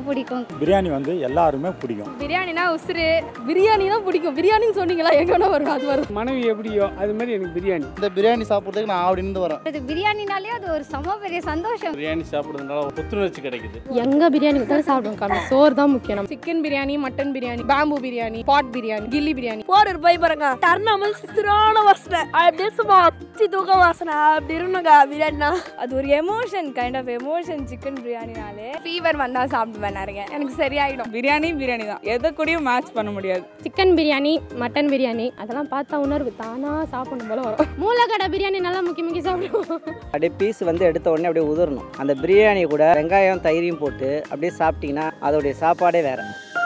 பிடிக்கும் பிரியாணி வந்து எல்லாருமே பிடிக்கும் பிரியாணினா உசுரு பிரியாணி தான் பிடிக்கும் பிரியாணின்னு சொன்னீங்களா எங்க வேணா வரும் அது வரும் மனைவி எப்படியோ அது மாதிரி எனக்கு பிரியாணி இந்த பிரியாணி சாப்பிட்றதுக்கு நான் ஆடிந்து வரேன் அது பிரியாணினாலே அது ஒரு சம பெரிய சந்தோஷம் பிரியாணி சாப்பிட்றதுனால புத்துணர்ச்சி கிடைக்குது எங்க பிரியாணி தான் சாப்பிடுவோம் காரணம் சோறு தான் முக்கியம் chicken biryani mutton biryani bamboo biryani pot biryani கில்லி பிரியாணி போர் போய் பாருங்க டர்னாமல் சித்திரான வாசனை அப்படியே சும்மா அச்சி தூக்க வாசனை அப்படி இருந்துங்க பிரியாணினா அது ஒரு emotion kind of emotion chicken பிரியாணினாலே ஃபீவர் வந்தா சாப்பிடுவேன் நிறைய எனக்கு சரியாயிடும் பிரியாணி பிரியாணி தான் எதை கூடயும் மேட்ச் பண்ண முடியாது சிக்கன் பிரியாணி மட்டன் பிரியாணி அதெல்லாம் பார்த்தா உணர்வு தானா சாப்பிடணும் போல வரும் மூலக்கடை பிரியாணி நல்லா முக்கிய முக்கிய சாப்பிடுவோம் அப்படியே பீஸ் வந்து எடுத்த உடனே அப்படியே உதிரணும் அந்த பிரியாணி கூட வெங்காயம் தயிரையும் போட்டு அப்படியே சாப்பிட்டீங்கன்னா அதோடைய சாப்பாடே வேற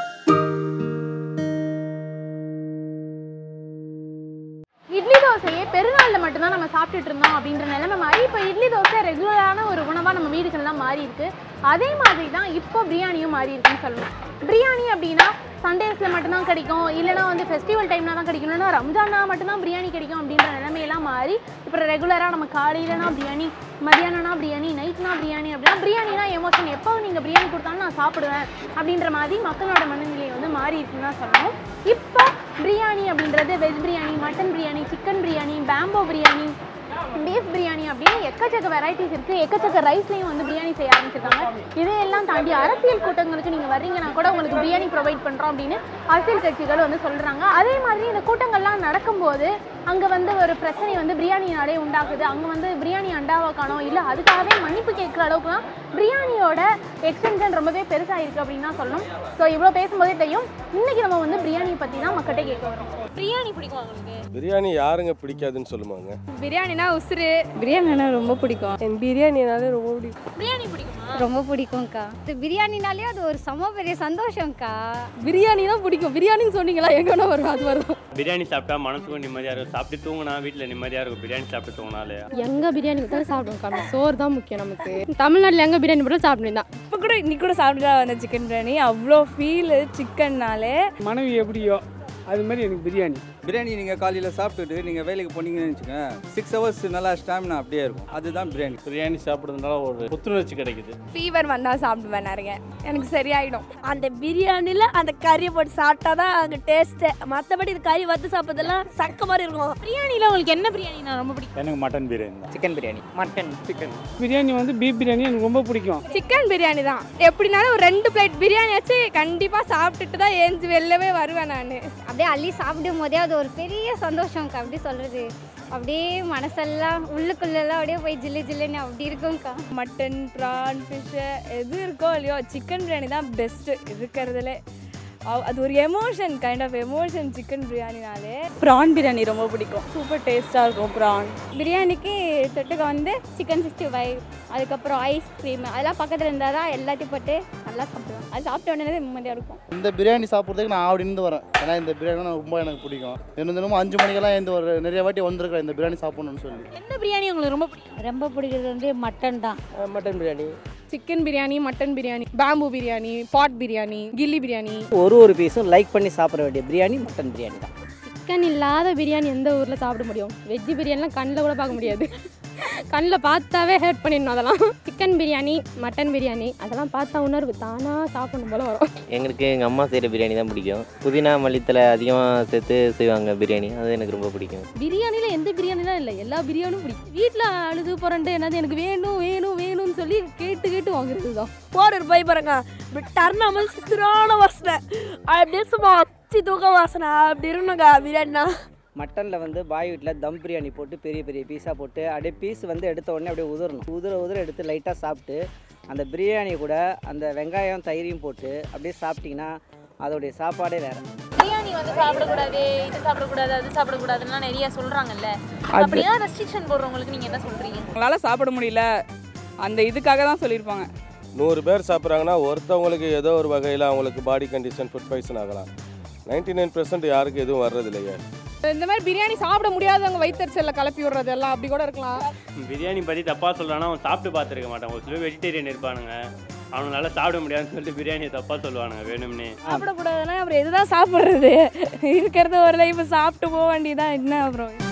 இட்லி தோசையே பெருநாளில் மட்டும்தான் நம்ம சாப்பிட்டுட்டு இருந்தோம் அப்படின்ற நிலைமை மாறி இப்போ இட்லி தோசை ரெகுலரான ஒரு உணவாக நம்ம வீடுகள்லாம் மாறி இருக்கு அதே மாதிரி தான் இப்போ பிரியாணியும் மாறி இருக்குன்னு சொல்லணும் பிரியாணி அப்படின்னா சண்டேஸில் மட்டும்தான் கிடைக்கும் இல்லைனா வந்து ஃபெஸ்டிவல் டைம்னா தான் கிடைக்கும் இல்லைனா ரம்ஜானா மட்டும்தான் பிரியாணி கிடைக்கும் அப்படின்ற நிலைமையெல்லாம் மாறி இப்போ ரெகுலராக நம்ம காலையிலனா பிரியாணி மதியானம்னா பிரியாணி நைட்னா பிரியாணி அப்படின்னா பிரியாணினா எமோஷன் எப்போ நீங்கள் பிரியாணி கொடுத்தாலும் நான் சாப்பிடுவேன் அப்படின்ற மாதிரி மக்களோட மனநிலை வந்து மாறி இருக்குன்னு தான் சொல்லணும் இப்போ பிரியாணி அப்படின்றது veg biryani mutton biryani chicken biryani bamboo biryani beef biryani அப்படின்னு எக்கச்சக்க வெரைட்டிஸ் இருக்குது எக்கச்சக்க ரைஸ்லேயும் வந்து பிரியாணி செய்ய ஆரம்பிச்சிருக்காங்க இதையெல்லாம் தாண்டி அரசியல் கூட்டங்களுக்கு நீங்கள் வர்றீங்கன்னா கூட உங்களுக்கு பிரியாணி ப்ரொவைட் பண்ணுறோம் அப்படின்னு அரசியல் கட்சிகள் வந்து சொல்கிறாங்க அதே மாதிரி இந்த கூட்டங்கள்லாம் நடக்கும்போது அங்கே வந்து ஒரு பிரச்சனை வந்து பிரியாணினாலே உண்டாகுது அங்கே வந்து பிரியாணி அண்டாவை காணோம் இல்லை அதுக்காகவே மன்னிப்பு கேட்குற அளவுக்குலாம் பிரியாணியோட எக்ஸ்டென்ஷன் ரொம்பவே பெருசாக இருக்குது அப்படின்னு தான் சொல்லணும் ஸோ இவ்வளோ பேசும்போதே தெரியும் இன்னைக்கு நம்ம வந்து பிரியாணியை பற்றி தான் மக்கள்கிட்ட கேட்க வரோம் பிரியாணி பிடிக்கும் உங்களுக்கு பிரியாணி யாருங்க பிடிக்காதுன்னு சொல்லுவாங்க பிரியாணினா உசுரு பிரியாணினா ரொம்ப பிடிக்கும் என் பிரியாணினாலே ரொம்ப பிடிக்கும் பிரியாணி பிடிக்குமா ரொம்ப பிடிக்கும்க்கா இது பிரியாணினாலே அது ஒரு சம பெரிய சந்தோஷம்க்கா பிரியாணி தான் பிடிக்கும் பிரியாணின்னு சொன்னீங்களா எங்க வேணா வரும் அது வரும் பிரியாணி சாப்பிட்டா மனசுக்கும் நிம்மதியாக இருக்கும் சாப்பிட்டு தூங்கினா வீட்டில் நிம்மதியாக இருக்கும் பிரியாணி சாப்பிட்டு தூங்கினாலே எங்க பிரியாணி தான் சாப்பிடுவோம் காரணம் சோறு தான் முக்கியம் நமக்கு தமிழ்நாட்டில் எங்க பிரியாணி போட்டாலும் சாப்பிடுவேன் தான் இப்போ கூட இன்னைக்கு கூட சாப்பிட்டு தான் வந்த சிக்கன் பிரியாணி அவ்வளோ ஃபீல் சிக்கன்னாலே மனைவி எப்படியோ அது மாதிரி எனக்கு பிரியாணி பிரியாணி நீங்கள் காலையில் சாப்பிட்டுட்டு நீங்கள் வேலைக்கு போனீங்கன்னு வச்சுக்கோங்க சிக்ஸ் ஹவர்ஸ் நல்லா ஸ்டாமினா அப்படியே இருக்கும் அதுதான் பிரியாணி பிரியாணி சாப்பிட்றதுனால ஒரு புத்துணர்ச்சி கிடைக்குது ஃபீவர் வந்தா சாப்பிடுவேன் நிறைய எனக்கு சரியாயிடும் அந்த பிரியாணியில் அந்த கறியை போட்டு சாப்பிட்டா தான் அங்கே டேஸ்ட்டு மற்றபடி இது கறி வறுத்து சாப்பிட்றதெல்லாம் சக்க மாதிரி இருக்கும் பிரியாணியில் உங்களுக்கு என்ன பிரியாணி நான் ரொம்ப பிடிக்கும் எனக்கு மட்டன் பிரியாணி தான் chicken biryani mutton chicken biryani வந்து பீஃப் பிரியாணி எனக்கு ரொம்ப பிடிக்கும் சிக்கன் பிரியாணி தான் எப்படினாலும் ஒரு ரெண்டு பிளேட் பிரியாணி வச்சு கண்டிப்பாக சாப்பிட்டுட்டு தான் ஏஞ்சி வெளிலவே வருவேன் நான் அப்படியே அள்ளி சாப்பிடும் போதே அது ஒரு பெரிய சந்தோஷம்க்கா அப்படி சொல்கிறது அப்படியே மனசெல்லாம் உள்ளுக்குள்ளெல்லாம் அப்படியே போய் ஜில்லு ஜில்லுன்னு அப்படி இருக்கும்க்கா மட்டன் ப்ரான் ஃபிஷ்ஷு எது இருக்கோ இல்லையோ சிக்கன் பிரியாணி தான் பெஸ்ட்டு இருக்கிறதுலே அவ்- அது ஒரு emotion kind of emotion chicken பிரியாணினாலே ப்ரான் பிரியாணி ரொம்ப பிடிக்கும் சூப்பர் டேஸ்ட்டாக இருக்கும் ப்ரான் பிரியாணிக்கு தொட்டுக்க வந்து சிக்கன் சிக்ஸ்டி ஃபைவ் அதுக்கப்புறம் ஐஸ்கிரீம் அதெல்லாம் பக்கத்தில் இருந்தால் தான் எல்லாத்தையும் போட்டு நல்லா சாப்பிடுவேன் அது சாப்பிட்ட உடனே நிம்மதியாக இருக்கும் இந்த பிரியாணி சாப்பிட்றதுக்கு நான் ஆடிந்து வரேன் ஏன்னா இந்த பிரியாணி எனக்கு ரொம்ப எனக்கு பிடிக்கும் தினம் தினமும் அஞ்சு மணிக்கெல்லாம் இந்த ஒரு நிறைய வாட்டி வந்திருக்கிறேன் இந்த பிரியாணி சாப்பிடணும்னு சொல்லி எந்த பிரியாணி உங்களுக்கு ரொம்ப பிடிக்கும் ரொம்ப பிடிக்கிறது வந்து மட்டன் தான் mutton biryani chicken biryani mutton biryani bamboo biryani pot biryani கில்லி பிரியாணி ஒரு ஒரு பீஸும் லைக் பண்ணி சாப்பிட வேண்டிய பிரியாணி மட்டன் பிரியாணி தான் சிக்கன் இல்லாத பிரியாணி எந்த ஊரில் சாப்பிட முடியும் வெஜ் பிரியாணிலாம் கண்ணில் கூட பார்க்க முடியாது கண்ணில் பார்த்தாவே ஹேட் பண்ணிடணும் அதெல்லாம் சிக்கன் பிரியாணி மட்டன் பிரியாணி அதெல்லாம் பார்த்தா உணர்வு தானாக சாப்பிடணும் போல வரும் எங்களுக்கு எங்கள் அம்மா செய்கிற பிரியாணி தான் பிடிக்கும் புதினா மல்லித்தலை அதிகமாக சேர்த்து செய்வாங்க பிரியாணி அது எனக்கு ரொம்ப பிடிக்கும் பிரியாணியில் எந்த பிரியாணிலாம் இல்லை எல்லா பிரியாணியும் பிடிக்கும் வீட்டில் அழுது புரண்டு என்னது எனக்கு வேணும் வேணும் வேணும்னு சொல்லி கேட்டு கேட்டு வாங்குறது தான் போர் போய் பாருங்க டர்னாமல் சித்திரான வாசனை அப்படியே சும்மா அச்சி தூக்க வாசனை அப்படி இருந்துங்க பிரியாணினா மட்டனில் வந்து பாய் வீட்டில் தம் பிரியாணி போட்டு பெரிய பெரிய பீஸாக போட்டு அப்படியே பீஸ் வந்து எடுத்த உடனே அப்படியே உதிரணும் உதிர உதிர எடுத்து லைட்டாக சாப்பிட்டு அந்த பிரியாணி கூட அந்த வெங்காயம் தயிரையும் போட்டு அப்படியே சாப்பிட்டீங்கன்னா அதோடைய சாப்பாடே வேறு பிரியாணி வந்து சாப்பிடக்கூடாது இது சாப்பிடக்கூடாது அது சாப்பிடக்கூடாதுன்னா நிறைய சொல்றாங்கல்ல அப்படின்னா ரெஸ்ட்ரிக்ஷன் போடுறவங்களுக்கு நீங்க என்ன சொல்றீங்க உங்களால் சாப்பிட முடியல அந்த இதுக்காக தான் சொல்லியிருப்பாங்க நூறு பேர் சாப்பிட்றாங்கன்னா ஒருத்தவங்களுக்கு ஏதோ ஒரு வகையில் அவங்களுக்கு பாடி கண்டிஷன் ஃபுட் பாய்சன் ஆகலாம் நைன்டி நைன் பர்சன்ட் யாருக்கு எதுவும் வர்றது இல்லையே இந்த மாதிரி பிரியாணி சாப்பிட முடியாதவங்க வயிற்றுச்சலில் கலப்பி விடுறது எல்லாம் அப்படி கூட இருக்கலாம் பிரியாணி பற்றி தப்பாக சொல்கிறானா அவன் சாப்பிட்டு பார்த்துருக்க மாட்டான் ஒரு சில வெஜிடேரியன் இருப்பானுங்க அவனால சாப்பிட முடியாதுன்னு சொல்லிட்டு பிரியாணியை தப்பாக சொல்லுவானுங்க வேணும்னே சாப்பிடக்கூடாதுன்னா அப்புறம் எதுதான் சாப்பிட்றது இருக்கிறது ஒரு லைஃப் சாப்பிட்டு போக வேண்டியதான் என்ன அப்புறம்